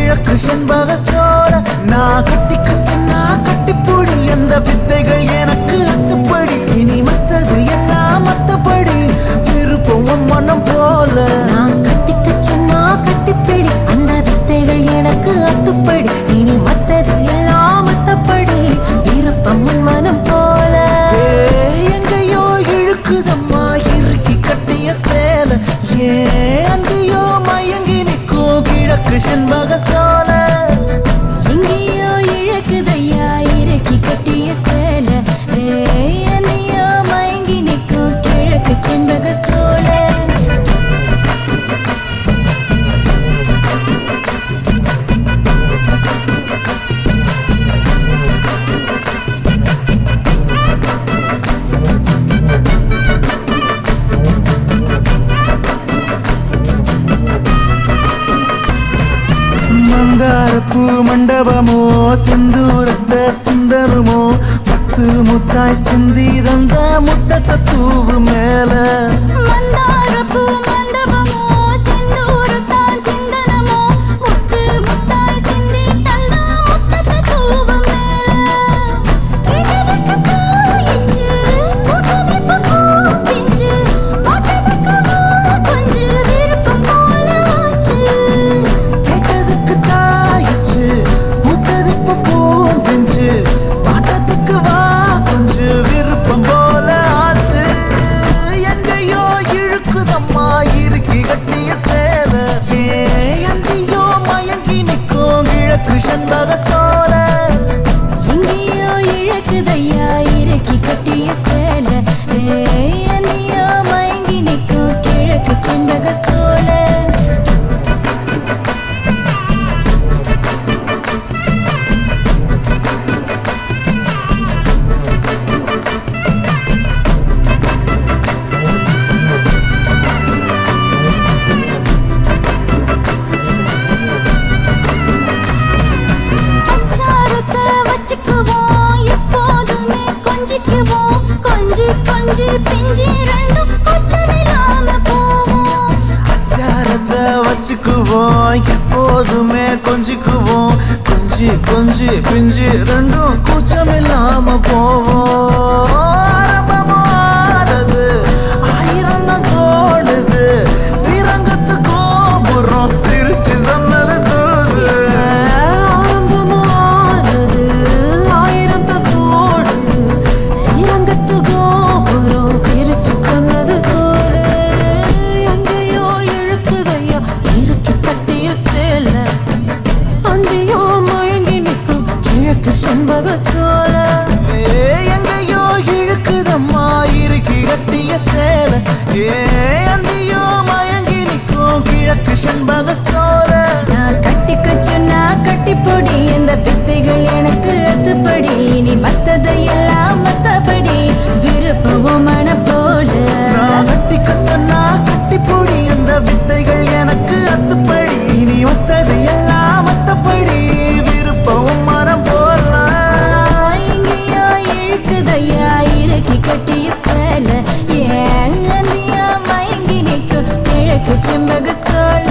கிழக்கு செண்பக சோழ நான் கட்டிக்க சொன்னா கட்டிப்பொடி அந்த வித்தைகள் எனக்கு அத்துப்படி இனி மத்தது எல்லாம் மத்தபடி விருப்பம் உன் மனம் போல நான் கட்டிக்க சும்மா கட்டிப்பிடி அந்த வித்தைகள் எனக்கு அத்துப்படி இனி மத்தது எல்லாம் மத்தபடி விருப்பம் உன் மனம் போல ஏய், எங்கேயோ இழுக்குதம்மா இறுக்கி கட்டிய சேல ஏன் அங்கேயோ மயங்கி நிற்கும் கிழக்கு செண்பக சோழ எங்கேயோ இழக்குதையா இறக்கி கட்டிய சேல ஏய், என்னையோ மயங்கி நிற்கும் கிழக்கு செண்பக சோழ மந்தாரப்பூ மண்டபமோ செந்தூரத்த சுந்தரமோ முத்து முத்தாய் சிந்தி தந்த முத்தத்தை தூவு மேல மந்தாரப்பூ மண்டபமோ செந்தூரத்தான் சிந்தனமோ முத்து முத்தாய் சிந்தி தந்த முத்தத்தை தூவு மேல கேட்டதுக்கு போயிச்சு போட்டதுக்கு போப்பிஞ்சு போட்டதுக்கு கொஞ்சு விருப்பம் போல ஆச்சு கேட்டதுக்கு தாயிச்சு பூத்ததுக்கு பூன் பிஞ்சு பாட்டத்துக்கு வா கொஞ்சம் விருப்பம் போல ஆச்சு எங்கேயோ இழுக்குதம்மா இறுக்கி கட்டிய சேல ஏன் அந்தியோ மயங்கி நிற்கும் கிழக்கு செண்பக சோழ எங்கேயோ இழக்குதையா இறக்கி கட்டிய சேல ஏய், என்னையோ மயங்கி நிற்கும் கிழக்கு செண்பக சோழ அச்சாரத்தை வச்சுக்குவோம் எப்போதுமே கொஞ்சிக்குவோம் கொஞ்சி கொஞ்சி பிஞ்சி ரெண்டும் கொச்சமில்லாம போவோம் அச்சாரத்தை வச்சுக்குவோம் எப்போதுமே கொஞ்சிக்குவோம் கொஞ்சி கொஞ்சி பிஞ்சு ரெண்டும் கூச்சம் இல்லாம போவோம் ஆரம்பமானது ஆயிரம் தான் தோணுது ஸ்ரீரங்கத்து கோபுரம் சிரிச்சு சொன்னது தூது ஆரம்பமானது ஆயிரம் தான் தோடுது ஸ்ரீரங்கத்து கோபுரம் சிரிச்சு சொன்னது போல எங்கேயோ இழுக்குதையா இறுக்கி கட்டிய சேல அங்கேயோ மயங்கி நிற்கும் கிழக்கு செண்பக சோழ ஏ, எங்கேயோ இழுக்குதம்மா இறுக்கி கட்டிய சேல ஏ அந்தியோ மயங்கி நிற்கும் கிழக்கு செண்பக சோழ நான் கட்டிக்க சொன்னா கட்டிப்பொடி இந்த வித்தைகள் எனக்கு அத்துப்படி நீ மத்ததையெல்லாம் மத்தபடி விருப்பவும் மன போல நான் கட்டிக்க சொன்னா கட்டிப்பொடி அந்த வித்தைகள் எனக்கு அத்துப்படி இனி ஒத்தது எல்லாம் மத்தபடி விருப்பம் மனம் போடலாம் எங்கேயோ இழுக்குதையா இறக்கி கட்டிய சேல ஏன் அந்தியா மயங்கி நிற்கும் கிழக்கு செம்பக சோழ